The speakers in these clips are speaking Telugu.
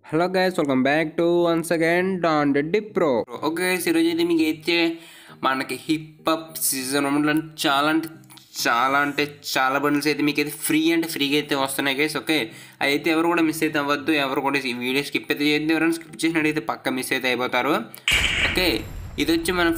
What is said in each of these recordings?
Hello guys welcome back to once again Don Reddy pro okay guys ఈరోజు అయితే మీకు అయితే మనకి హిప్ అప్ సీజన్ వన్లో చాలా అంటే చాలా అంటే చాలా బండిల్స్ అయితే మీకు అయితే ఫ్రీ అంటే ఫ్రీగా అయితే వస్తున్నాయి గైస్ ఓకే అయితే ఎవరు కూడా మిస్ అయితే అవ్వద్దు ఎవరు కూడా ఈ వీడియో స్కిప్ అయితే చేయొద్దు ఎవరైనా స్కిప్ చేసినట్టయితే పక్క మిస్ అయితే అయిపోతారు ఓకే ఇది వచ్చి మన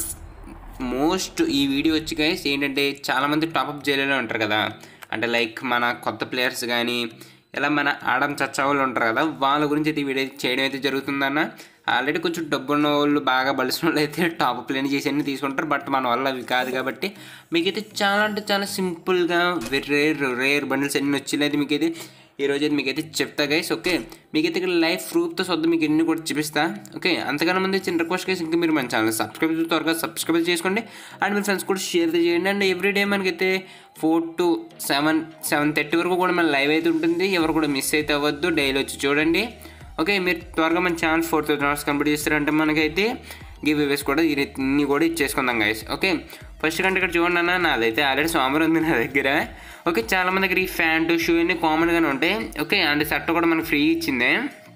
మోస్ట్ ఈ వీడియో వచ్చి గైస్ ఏంటంటే చాలామంది టాప్అప్ చేయలేనే ఉంటారు కదా అంటే లైక్ మన కొత్త ప్లేయర్స్ కానీ ఇలా మన ఆడం చచ్చా వాళ్ళు ఉంటారు కదా వాళ్ళ గురించి అయితే ఈ వీడియో చేయడం అయితే జరుగుతుందన్న ఆల్రెడీ కొంచెం డబ్బున్న వాళ్ళు బాగా బలిసిన వాళ్ళు అయితే టాప్ ప్లేన్ చేసి అన్ని తీసుకుంటారు బట్ మన వల్ల అవి కాదు కాబట్టి మీకైతే చాలా అంటే చాలా సింపుల్గా రేర్ రేర్ బండిల్స్ అన్ని వచ్చేది మీకైతే ఈ రోజు అయితే మీకైతే చెప్తా గైస్ ఓకే మీకైతే ఇక్కడ లైఫ్ ప్రూఫ్తో సొద్దు మీకు ఎన్ని కూడా చూపిస్తా ఓకే అంతకన్నా ముందు చిన్న రిక్వెస్ట్ గైస్ ఇంకా మీరు మన ఛానల్ సబ్స్క్రైబ్ త్వరగా సబ్స్క్రైబ్ చేసుకోండి అండ్ మీ ఫ్రెండ్స్ కూడా షేర్ చేయండి అండ్ ఎవ్రీడే మనకైతే four to seven seven thirty వరకు కూడా మన లైవ్ అయితే ఉంటుంది ఎవరు కూడా మిస్ అయితే అవ్వద్దు డైలీ వచ్చి చూడండి ఓకే మీరు త్వరగా మన channel four thousand hours complete చేస్తారంటే మనకైతే గివ్ ఇవేస్ కూడా ఇన్ని కూడా ఇచ్చేసుకుందాం గైస్ ఓకే ఫస్ట్ కంటే ఇక్కడ చూడండి అన్న నాదైతే ఆల్రెడీ సోమవారం ఉంది నా దగ్గర ఓకే చాలా మంది దగ్గర ఈ ప్యాంటు షూ అన్నీ కామన్గానే ఉంటాయి ఓకే అండ్ షర్ట్ కూడా మనకు ఫ్రీ ఇచ్చిందే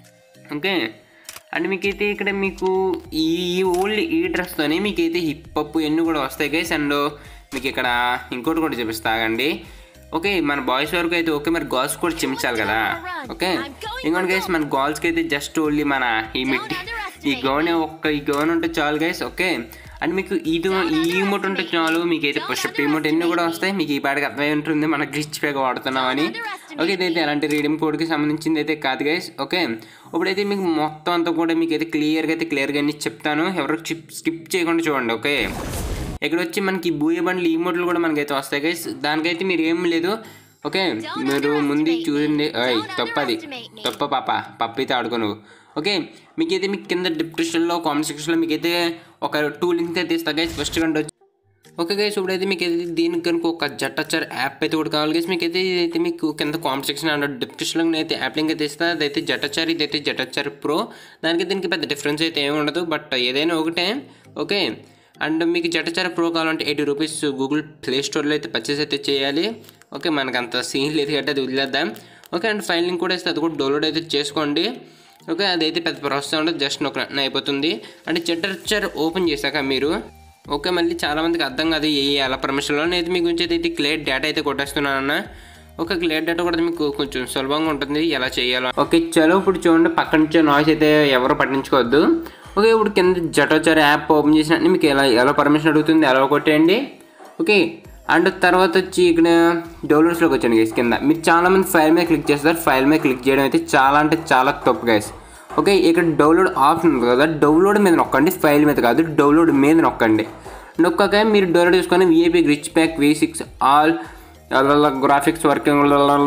ఓకే అండ్ మీకైతే ఇక్కడ మీకు ఈ ఓన్లీ ఈ డ్రెస్తోనే మీకైతే హిప్ అప్ ఇవన్నీ కూడా వస్తాయి గైస్ అండ్ మీకు ఇక్కడ ఇంకోటి కూడా చూపిస్తాగండి ఓకే మన బాయ్స్ వరకు అయితే ఓకే మరి గర్ల్స్ కూడా చిమించాలి కదా ఓకే ఇంకోటి గైస్ మన గర్ల్స్కి అయితే జస్ట్ ఓన్లీ మన ఈ మిట్టి ఈ గౌన్ ఒక్క ఈ గౌన్ ఉంటే చాలు గైస్ ఓకే అండ్ మీకు ఇది ఈ ఇమోట్ ఉంటే చాలు మీకు అయితే పుషప్ ఇమోట్ ఎన్ని కూడా వస్తాయి మీకు ఈ పాటికి అర్థమై ఉంటుంది మన గ్రిచ్ పేగా వాడుతున్నామని ఓకే ఇదైతే ఎలాంటి రీడింగ్ కోడ్కి సంబంధించింది అయితే కాదు గైస్ ఓకే ఇప్పుడైతే మీకు మొత్తం అంతా కూడా మీకు అయితే క్లియర్గా అయితే క్లియర్గా అన్ని చెప్తాను ఎవరు స్కిప్ చేయకుండా చూడండి ఓకే ఇక్కడ వచ్చి మనకి బూయ బండ్లు ఈ మోడల్ కూడా మనకైతే వస్తాయి గైస్ దానికైతే మీరు ఏం లేదు ఓకే మీరు ముందు చూడండి అయ్ తప్పది తప్ప పాప పప్ప అయితే ఆడుకో నువ్వు ఓకే మీకైతే మీకు కింద డిస్క్రిప్షన్లో కామెంట్ సెక్షన్లో మీకైతే ఒక టూ లింక్స్ అయితే ఇస్తా గైస్ ఫస్ట్ కంటే వచ్చి ఓకే గైస్ ఇప్పుడైతే మీకు అయితే దీనికి కనుక ఒక జట్టచ్చర్ యాప్ అయితే కూడా కావాలి గైస్ మీకు అయితే ఇదైతే మీకు కింద కామెంట్ సెక్షన్ అండ్ డిస్క్రిప్షన్లో అయితే యాప్ లింక్ అయితే ఇస్తా అదైతే జట్టచ్చర్ ఇదైతే జట్టచ్చర్ ప్రో దానికి దీనికి పెద్ద డిఫరెన్స్ అయితే ఏమి ఉండదు బట్ ఏదైనా ఒకటే ఓకే అండ్ మీకు జటచార ప్రో కావాలంటే ఎయిటీ రూపీస్ గూగుల్ ప్లే స్టోర్లో అయితే పర్చేస్ అయితే చేయాలి ఓకే మనకు అంత సీన్ లేదు కాబట్టి అది వదిలేద్దాం ఓకే అండ్ ఫైల్ లింక్ కూడా ఇస్తే అది కూడా డౌన్లోడ్ అయితే చేసుకోండి ఓకే అదైతే పెద్ద ప్రాసెస్ ఉండదు జస్ట్ ఒక అయిపోతుంది అంటే జటచర్ ఓపెన్ చేశాక మీరు ఓకే మళ్ళీ చాలామందికి అర్థం కాదు ఏ ఎలా పర్మిషన్లో అయితే మీ గురించి అయితే క్లియర్ డేటా అయితే కొట్టేస్తున్నానన్న ఒక క్లియర్ డేటా కూడా మీకు కొంచెం సులభంగా ఉంటుంది ఎలా చేయాలో ఓకే చలో ఇప్పుడు చూడండి పక్క నుంచి నాయిస్ అయితే ఎవరు పట్టించుకోవద్దు ఓకే ఇప్పుడు కింద జటోచర్ యాప్ ఓపెన్ చేసినట్టు మీకు ఎలా ఎలా పర్మిషన్ అడుగుతుంది ఎలా కొట్టేయండి ఓకే అండ్ తర్వాత వచ్చి ఇక్కడ డౌన్లోడ్స్లోకి వచ్చాను గైస్ కింద మీరు చాలామంది ఫైల్ మీద క్లిక్ చేస్తారు ఫైల్ మీద క్లిక్ చేయడం అయితే చాలా అంటే చాలా తప్పు గైస్ ఓకే ఇక్కడ డౌన్లోడ్ ఆప్షన్ ఉంది కదా డౌన్లోడ్ మీద నొక్కండి ఫైల్ మీద కాదు డౌన్లోడ్ మీద నొక్కండి నొక్కగా మీరు డౌన్లోడ్ చేసుకొని VIP rich pack V six all graphics working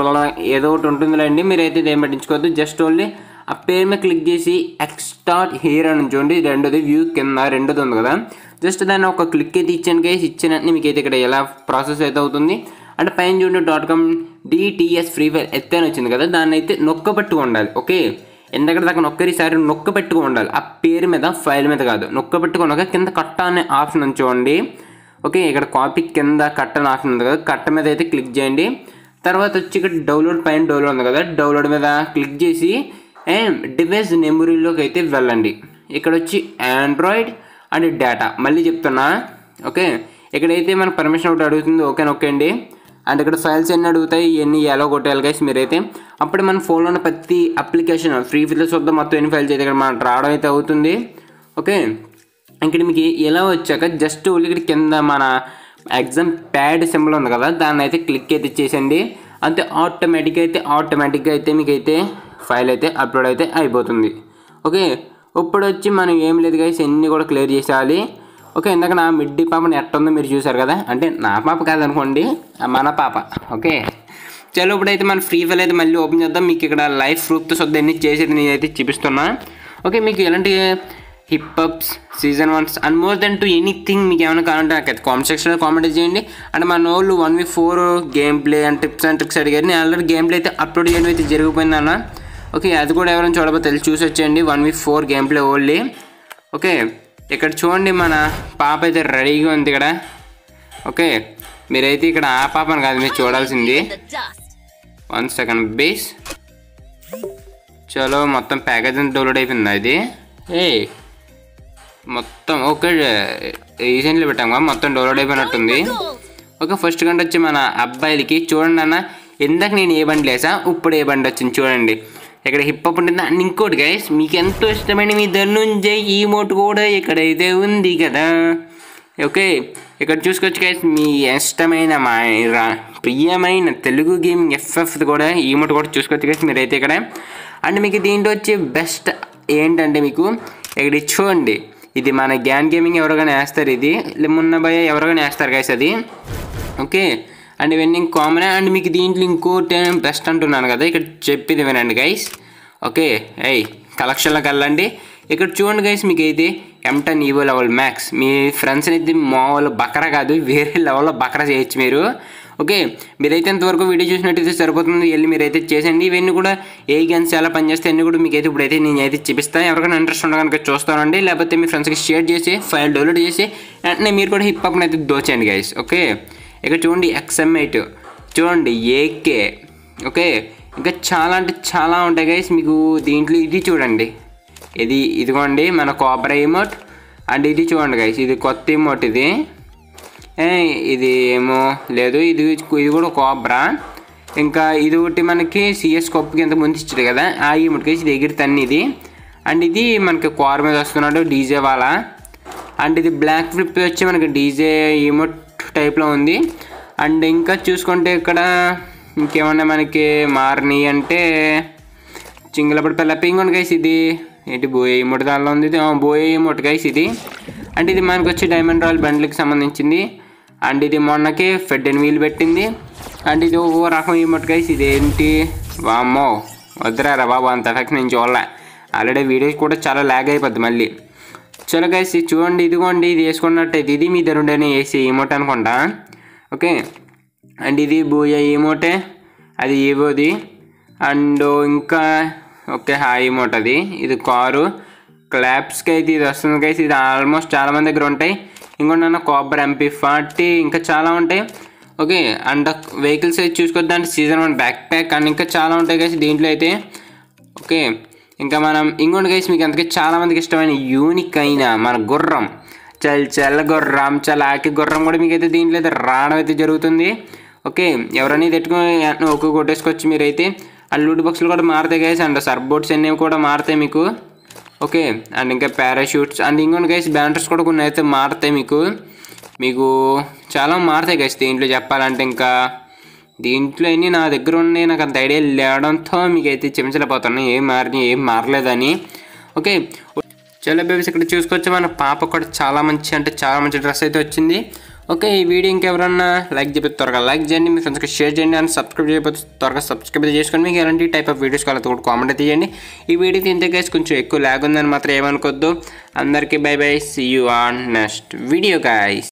ఏదో ఒకటి ఉంటుందిలేండి మీరైతే ఇదేం పట్టించుకోవద్దు జస్ట్ ఓన్లీ ఆ పేరు మీద క్లిక్ చేసి ఎక్స్టార్ట్ హియర్ అని చూడండి రెండోది వ్యూ కింద రెండోది ఉంది కదా జస్ట్ దాన్ని ఒక క్లిక్ అయితే ఇచ్చాను కేసు ఇచ్చిన మీకు అయితే ఇక్కడ ఎలా ప్రాసెస్ అయితే అవుతుంది అంటే పైన చూడండి dot com DTS free fire ఎత్తేని వచ్చింది కదా దాన్ని అయితే నొక్క పెట్టుకు ఉండాలి ఓకే ఎందుకంటే దాకా నొక్కరిసారి నొక్క పెట్టుకు ఉండాలి ఆ పేరు మీద ఫైల్ మీద కాదు నొక్క పెట్టుకున్నాక కింద కట్ట అనే ఆప్షన్ ఉంది చూడండి ఓకే ఇక్కడ కాపీ కింద కట్ట అని ఆప్షన్ ఉంది కదా కట్ట మీద అయితే క్లిక్ చేయండి తర్వాత వచ్చి ఇక్కడ డౌన్లోడ్ పైన డౌన్లోడ్ ఉంది కదా డౌన్లోడ్ మీద క్లిక్ చేసి డివైస్ మెమరీలోకి అయితే వెళ్ళండి ఇక్కడ వచ్చి ఆండ్రాయిడ్ అండ్ డేటా మళ్ళీ చెప్తున్నా ఓకే ఇక్కడైతే మన పర్మిషన్ ఒకటి అడుగుతుంది ఓకే ఓకే అండి అండ్ ఇక్కడ ఫైల్స్ ఎన్ని అడుగుతాయి ఇవన్నీ ఎలా కొట్టాలి గైస్ మీరైతే అప్పుడు మన ఫోన్లో ఉన్న ప్రతి అప్లికేషన్ ఫ్రీ ఫీల్స్ చూద్దాం మొత్తం ఎన్ని ఫైల్స్ అయితే ఇక్కడ మనకు రావడం అయితే అవుతుంది ఓకే ఇక్కడ మీకు ఎలా వచ్చాక జస్ట్ ఇక్కడ కింద మన ఎగ్జామ్ ప్యాడ్ సింబల్ ఉంది కదా దాన్ని అయితే క్లిక్ అయితే చేసేయండి అంతే ఆటోమేటిక్గా అయితే ఆటోమేటిక్గా అయితే మీకు అయితే ఫైల్ అయితే అప్లోడ్ అయితే అయిపోతుంది ఓకే ఇప్పుడు వచ్చి మనం ఏం లేదు గైస్ ఎన్ని కూడా క్లియర్ చేసేయాలి ఓకే ఇందాక నా మిడ్డీ పాపని ఎట్టుందో మీరు చూసారు కదా అంటే నా పాప కాదనుకోండి మన పాప ఓకే చలో ఇప్పుడైతే మన ఫ్రీ ఫైల్ అయితే మళ్ళీ ఓపెన్ చేద్దాం మీకు ఇక్కడ లైఫ్ ప్రూఫ్తో సొద్దు అన్ని చేసేది నేను అయితే చూపిస్తున్నా ఓకే మీకు ఎలాంటి hip ups season once and more then to anything మీకు ఏమైనా కావాలంటే నాకు అయితే కామెంట్ సెక్షన్లో కామెంట్ చేయండి అండ్ మన వాళ్ళు one v four game play and tips and tricks అడిగారు నేను ఆల్రెడీ గేమ్ ప్లే అయితే అప్లోడ్ చేయడం అయితే జరిగిపోయింది అన్న ఓకే అది కూడా ఎవరైనా చూడబోతే తెలిసి చూసి వచ్చేయండి one v four game play only okay ఇక్కడ చూడండి మన పాప అయితే రెడీగా ఉంది ఇక్కడ ఓకే మీరైతే ఇక్కడ ఆ పాపను కాదు మీరు చూడాల్సింది The dust. One second base చలో మొత్తం ప్యాకేజ్ అంతా డౌన్లోడ్ అయిపోయింది అది ఏ మొత్తం ఓకే రీసెంట్లీ పెట్టాం కదా మొత్తం డౌన్లోడ్ అయిపోయినట్టుంది ఓకే ఫస్ట్ కంటే వచ్చి మన అబ్బాయిలకి చూడండి అన్న ఇందాక నేను ఏ బండి లేసా ఇప్పుడు ఏ బండి వచ్చింది చూడండి ఇక్కడ హిప్ హాప్ ఉంటుంది అండ్ ఇంకోటి గైస్ మీకు ఎంతో ఇష్టమైన మీ ధనుంజయ్ ఈ మోటు కూడా ఇక్కడైతే ఉంది కదా ఓకే ఇక్కడ చూసుకోవచ్చు గైస్ మీ ఇష్టమైన మా రా- ప్రియమైన తెలుగు గేమ్ ఎఫ్ఎఫ్ కూడా ఈ మోటు కూడా చూసుకోవచ్చు గైస్ మీరైతే ఇక్కడ అండ్ మీకు దీంట్లో వచ్చే బెస్ట్ ఏంటంటే మీకు ఇక్కడ ఇది చూడండి ఇది మన గ్యాన్ గేమింగ్ ఎవరికైనా వేస్తారు ఇది మొన్న భయ ఎవరికైనా వేస్తారు గైస్ అది ఓకే అండ్ ఇవన్నీ కామన్ అండ్ మీకు దీంట్లో ఇంకోటి బెస్ట్ అంటున్నాను కదా ఇక్కడ చెప్పేది వినండి గైస్ ఓకే అయ్ కలెక్షన్లోకి వెళ్ళండి ఇక్కడ చూడండి గైస్ మీకు అయితే ఎంటన్ ఈవో లెవెల్ మ్యాక్స్ మీ ఫ్రెండ్స్ అయితే మామూలు బకరా కాదు వేరే లెవెల్లో బకరా చేయొచ్చు మీరు ఓకే మీరైతే ఇంతవరకు వీడియో చూసినట్టయితే సరిపోతుంది వెళ్ళి మీరైతే చేసండి ఇవన్నీ కూడా ఏ గన్స్ ఎలా పనిచేస్తాయి అన్నీ కూడా మీకు అయితే ఇప్పుడైతే నేను అయితే చూపిస్తాను ఎవరికైనా ఇంట్రెస్ట్ ఉండ కనుక చూస్తానండి లేకపోతే మీ ఫ్రెండ్స్కి షేర్ చేసి ఫైల్ డౌన్లోడ్ చేసి వెంటనే మీరు కూడా హిప్ హాప్ని అయితే దోచేయండి గైస్ ఓకే ఇక్కడ చూడండి ఎక్స్ఎంఐట్ చూడండి ఏకే ఓకే ఇంకా చాలా అంటే చాలా ఉంటాయి గైస్ మీకు దీంట్లో ఇది చూడండి ఇది ఇదిగోండి మన కోబ్రా ఇమోట్ అండ్ ఇది చూడండి గైస్ ఇది కొత్త ఇమోట్ ఇది ఏ, ఇది ఏమో లేదు ఇది ఇది కూడా కోబ్రా ఇంకా ఇది ఒకటి మనకి సిఎస్ కొప్పుకి ఎంత ముందు ఇచ్చాడు కదా ఆ ఇమోట్కి ఇది ఎగిరితన్ని ఇది అండ్ ఇది మనకి కోర్ మీద వస్తున్నాడు డీజే వాళ్ళ అండ్ ఇది బ్లాక్ ఫ్లిప్ వచ్చి మనకి డీజే ఇమోట్ టైప్లో ఉంది అండ్ ఇంకా చూసుకుంటే ఇక్కడ ఇంకేమన్నా మనకి మారినాయి అంటే చింగలపడి పిల్ల పింగొండి గైస్ ఇది ఏంటి బోయే ఇమోట్ దానిలో ఉంది ఇది ఆ, బోయే ఇమోట్ గైస్ ఇది అంటే ఇది మనకు వచ్చి డైమండ్ రాయల్ బండ్లకి సంబంధించింది అండ్ ఇది మొన్నకి ఫెడ్ అండ్ వీల్ పెట్టింది అండ్ ఇది ఓ రకం ఇమోట్ గైస్ ఇది ఏంటి వామ్మో వద్దురా బాబు అంత ఎఫెక్ట్ నేను చూడలే ఆల్రెడీ వీడియోస్ కూడా చాలా ల్యాగ్ అయిపోద్ది మళ్ళీ చలో గైస్ ఇది చూడండి ఇదిగోండి ఇది వేసుకున్నట్టయితే ఇది మీ దగ్గరుండేనే వేసి ఇమోట్ అనుకుంటా ఓకే అండ్ ఇది బూయా ఇమోటే అది ఏవోది అండ్ ఇంకా ఓకే హాయ్ ఇమోట్ అది ఇది కారు క్లాప్స్కి అయితే ఇది వస్తుంది గైస్ ఇది ఆల్మోస్ట్ చాలా మంది దగ్గర ఉంటాయి ఇంకోటి అన్న కాపర్ ఎంపీ ఫార్టీ ఇంకా చాలా ఉంటాయి ఓకే అండ్ వెహికల్స్ అయితే చూసుకొద్దాం అంటే season one back pack and ఇంకా చాలా ఉంటాయి గైస్ దీంట్లో అయితే ఓకే ఇంకా మనం ఇంకోటి గైస్ మీకు అందుకే చాలా మందికి ఇష్టమైన యూనిక్ అయిన మన గుర్రం చల్ చల్ల గుర్రం చల్ ఆకి గుర్రం కూడా మీకు అయితే దీంట్లో అయితే రావడం అయితే జరుగుతుంది ఓకే ఎవరైనా తెట్టుకుని ఒక్క కొట్టేసుకోవచ్చు మీరైతే అండ్ లూట్ బాక్స్లు కూడా మారుతాయి గైస్ అండ్ సర్ఫ్ బోట్స్ అన్నీ కూడా మారుతాయి మీకు ఓకే అండ్ ఇంకా పారాషూట్స్ అండ్ ఇంకొన్ని గైస్ బ్యానర్స్ కూడా కొన్ని అయితే మారుతాయి మీకు మీకు చాలా మారుతాయి గైస్ దీంట్లో చెప్పాలంటే ఇంకా దీంట్లో అన్ని నా దగ్గర ఉన్నాయి నాకు అంత ఐడియా లేవడంతో మీకు అయితే చెంచలేకపోతున్నాయి ఏం మారినాయి ఏం మారలేదని ఓకే చలో బేబీస్ ఇక్కడ చూసుకోవచ్చు మన పాప కూడా చాలా మంచి అంటే చాలా మంచి డ్రెస్ అయితే వచ్చింది ఓకే ఈ వీడియో ఇంకెవరన్నా లైక్ చెప్పి త్వరగా లైక్ చేయండి మీ ఫ్రెండ్స్కి షేర్ చేయండి అండ్ సబ్స్క్రైబ్ చేయకపోతే త్వరగా సబ్స్క్రైబ్ అయితే చేసుకోండి మీకు ఎలాంటి టైప్ ఆఫ్ వీడియోస్ కావాలి కూడా కామెంట్ అయితే చేయండి ఈ వీడియో తింటే గైస్ కొంచెం ఎక్కువ లాగ్ ఉందని మాత్రం ఏమనుకోవద్దు అందరికీ bye bye see you on next video guys